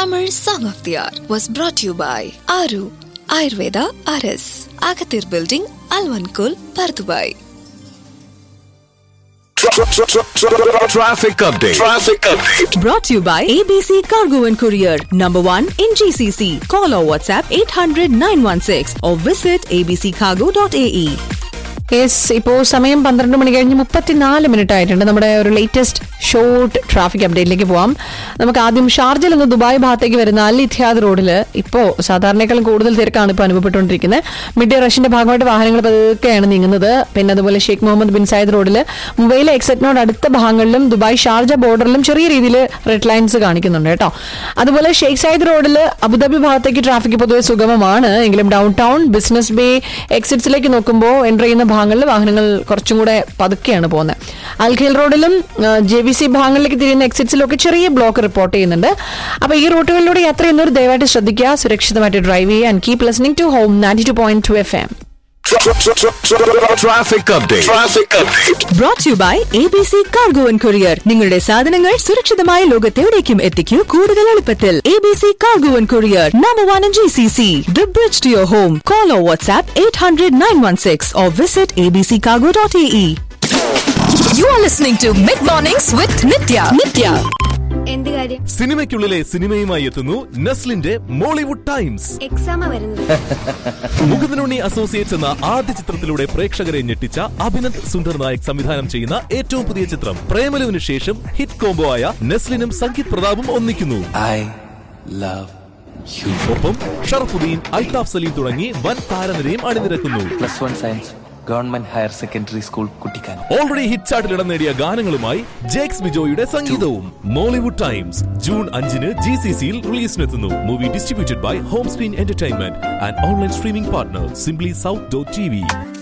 Tamil Song of the Hour was brought to you by Aru Ayurveda RS, Agathir Building, Alvankul, Pardubai. Traffic update. Traffic update. Brought to you by ABC Cargo and Courier, number one in GCC. Call or WhatsApp 800 916 or visit abccargo.ae. Yes ഇപ്പോൾ സമയം പന്ത്രണ്ട് മണി കഴിഞ്ഞ് മുപ്പത്തിനാല് minute ആയിട്ടുണ്ട് നമ്മുടെ ഒരു latest short traffic അപ്ഡേറ്റിലേക്ക് പോവാം നമുക്ക് ആദ്യം ഷാർജയിൽ നിന്ന് ദുബായ് ഭാഗത്തേക്ക് വരുന്ന അൽ ഇത്യാദ് റോഡിൽ ഇപ്പോൾ സാധാരണയേക്കാളും കൂടുതൽ തിരക്കാണ് ഇപ്പോൾ അനുഭവപ്പെട്ടുകൊണ്ടിരിക്കുന്നത് മിഡ് ഡേ റഷിന്റെ ഭാഗമായിട്ട് വാഹനങ്ങൾ പതുക്കെയാണ് നീങ്ങുന്നത് പിന്നെ അതുപോലെ ഷെയ്ഖ് മുഹമ്മദ് ബിൻ സായിദ് റോഡിൽ മുംബൈയിലെ എക്സറ്റിനോട് അടുത്ത ഭാഗങ്ങളിലും ദുബായ് ഷാർജ ബോർഡറിലും ചെറിയ രീതിയിൽ റെഡ് ലൈൻസ് കാണിക്കുന്നുണ്ട് കേട്ടോ അതുപോലെ ഷെയ്ഖ് സായിദ് റോഡിൽ അബുദാബി ഭാഗത്തേക്ക് ട്രാഫിക് പൊതുവെ സുഗമമാണ് എങ്കിലും ഡൗൺ ടൗൺ ബിസിനസ് ബേ എക്സിറ്റ്സിലേക്ക് നോക്കുമ്പോൾ എൻ്റർ ചെയ്യുന്ന ഭാഗങ്ങളിൽ വാഹനങ്ങൾ കുറച്ചും കൂടെ പതുക്കെയാണ് പോകുന്നത് അൽഖേൽ റോഡിലും ജെ ബി സി ഭാഗങ്ങളിലേക്ക് തിരിയുന്ന എക്സിറ്റ്സിലൊക്കെ ചെറിയ ബ്ലോക്ക് റിപ്പോർട്ട് ചെയ്യുന്നുണ്ട് അപ്പോൾ ഈ റൂട്ടുകളിലൂടെ യാത്ര ചെയ്യുന്നവർ ദയവായിട്ട് ശ്രദ്ധിക്കുക സുരക്ഷിതമായിട്ട് ഡ്രൈവ് ചെയ്യുക and keep listening to home ninety two point two F M Traffic update. Traffic update. Brought to you by ABC Cargo and Courier. നിങ്ങളുടെ സാധനങ്ങൾ സുരക്ഷിതമായ ലോകത്തെവിടേക്കും എത്തിക്കൂ കൂടുതൽ എളുപ്പത്തിൽ ABC Cargo and Courier, number one in GCC. The bridge to your home. Call or WhatsApp 800 916 or visit abccargo.ae. You are listening to Mid Mornings with Nitya. Nitya. എന്ത് കാര്യം സിനിമയ്ക്കുള്ളിലെ സിനിമയുമായി എത്തുന്നു നസ്ലിന്റെ Mollywood times എക്സാമാ വരുന്നത് മുകുന്ദനുണ്ണി അസോസിയേറ്റ്സ് എന്ന ആദ്യ ചിത്രത്തിലൂടെ പ്രേക്ഷകരെ ഞെട്ടിച്ച അഭിനന്ദ് സുന്ദർ നായക് സംവിധാനം ചെയ്യുന്ന ഏറ്റവും പുതിയ ചിത്രം പ്രേമലുവിന് ശേഷം ഹിറ്റ് കോംബോ ആയ നസ്ലിനും സംഗീത് പ്രതാപും ഒന്നിക്കുന്നു I love you. ഒപ്പം ഷറഫുദ്ദീൻ അൽതാഫ് സലീം തുടങ്ങി വൻ താരനിരയും അണിനിരക്കുന്നു Plus one science, government higher secondary school, Kutikan. Already hit ചാർട്ടിൽ ഇടം നേടിയ ഗാനങ്ങളുമായി ജേക്സ് ബിജോയുടെ സംഗീതവും മോളിവുഡ് ടൈംസ് ജൂൺ അഞ്ചിന് ജി സി സിയിൽ റിലീസിനെത്തുന്നു movie distributed by home screen entertainment and online streaming partner simply south dot T V